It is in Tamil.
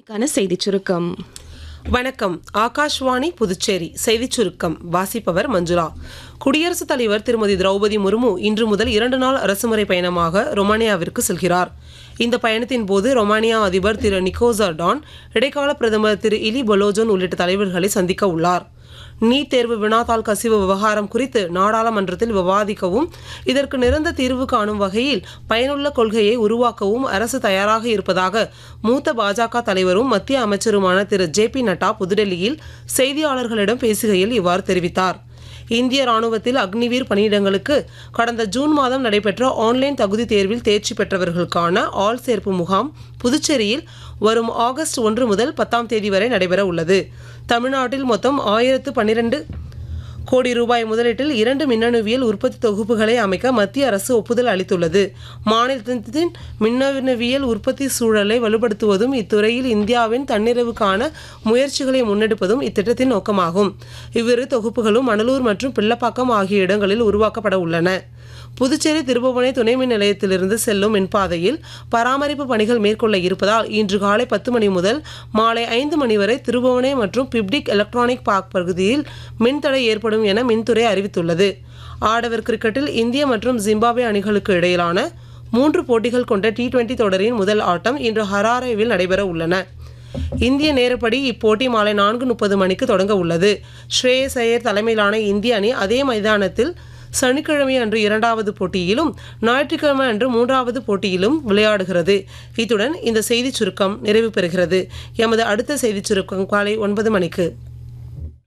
க்கான செய்திச் சுருக்கம் வணக்கம் ஆகாஷ்வாணி புதுச்சேரி செய்திச் சுருக்கம் வாசிப்பவர் மஞ்சுளா குடியரசுத் தலைவர் திருமதி திரௌபதி முர்மு இன்று முதல் இரண்டு நாள் அரசுமுறை பயணமாக ரொமானியாவிற்கு செல்கிறார் இந்த பயணத்தின் போது ரொமானியா அதிபர் திரு நிக்கோசா டான் இடைக்கால பிரதமர் திரு இலி பொலோஜோன் உள்ளிட்ட தலைவர்களை சந்திக்க உள்ளார் நீட் தேர்வு வினாத்தாள் கசிவு விவகாரம் குறித்து நாடாளுமன்றத்தில் விவாதிக்கவும் இதற்கு நிரந்த தீர்வு காணும் வகையில் பயனுள்ள கொள்கையை உருவாக்கவும் அரசு தயாராக இருப்பதாக மூத்த பாஜக தலைவரும் மத்திய அமைச்சருமான திரு ஜே பி நட்டா புதுடெல்லியில் செய்தியாளர்களிடம் பேசுகையில் இவ்வாறு தெரிவித்தார் இந்திய ராணுவத்தில் அக்னிவீர் பணியிடங்களுக்கு கடந்த ஜூன் மாதம் நடைபெற்ற ஆன்லைன் தகுதி தேர்வில் தேர்ச்சி பெற்றவர்களுக்கான ஆள் சேர்ப்பு முகாம் புதுச்சேரியில் வரும் ஆகஸ்ட் ஒன்று முதல் பத்தாம் தேதி வரை நடைபெற உள்ளது தமிழ்நாட்டில் மொத்தம் ஆயிரத்து பன்னிரண்டு கோடி ரூபாய் முதலீட்டில் இரண்டு மின்னணுவியல் உற்பத்தி தொகுப்புகளை அமைக்க மத்திய அரசு ஒப்புதல் அளித்துள்ளது மாநிலத்தின் மின்னணுவியல் உற்பத்தி சூழலை வலுப்படுத்துவதும் இத்துறையில் இந்தியாவின் தன்னிறைவுக்கான முயற்சிகளை முன்னெடுப்பதும் இத்திட்டத்தின் நோக்கமாகும் இவ்விரு தொகுப்புகளும் மணலூர் மற்றும் பிள்ளப்பாக்கம் ஆகிய இடங்களில் உருவாக்கப்பட உள்ளன புதுச்சேரி திருபுவனை துணை மின் நிலையத்திலிருந்து செல்லும் மின்பாதையில் பராமரிப்பு பணிகள் மேற்கொள்ள இருப்பதால் இன்று காலை பத்து மணி முதல் மாலை ஐந்து மணி வரை திருபுவனை மற்றும் பிப்டிக் எலக்ட்ரானிக் பார்க் பகுதியில் மின்தடை ஏற்படும் என மின்துறை அறிவித்துள்ளது ஆடவர் கிரிக்கெட்டில் இந்திய மற்றும் ஜிம்பாப்வே அணிகளுக்கு இடையிலான மூன்று போட்டிகள் கொண்ட டி டுவெண்டி தொடரின் முதல் ஆட்டம் இன்று ஹராரேவில் நடைபெற உள்ளன இந்திய நேரப்படி இப்போட்டி மாலை நான்கு முப்பது மணிக்கு தொடங்க உள்ளது ஸ்ரேயஸ் ஐயர் தலைமையிலான இந்திய அணி அதே மைதானத்தில் சனிக்கிழமை அன்று இரண்டாவது போட்டியிலும் ஞாயிற்றுக்கிழமை அன்று மூன்றாவது போட்டியிலும் விளையாடுகிறது இத்துடன் இந்த செய்திச் சுருக்கம் நிறைவு பெறுகிறது எமது அடுத்த செய்திச் சுருக்கம் காலை ஒன்பது மணிக்கு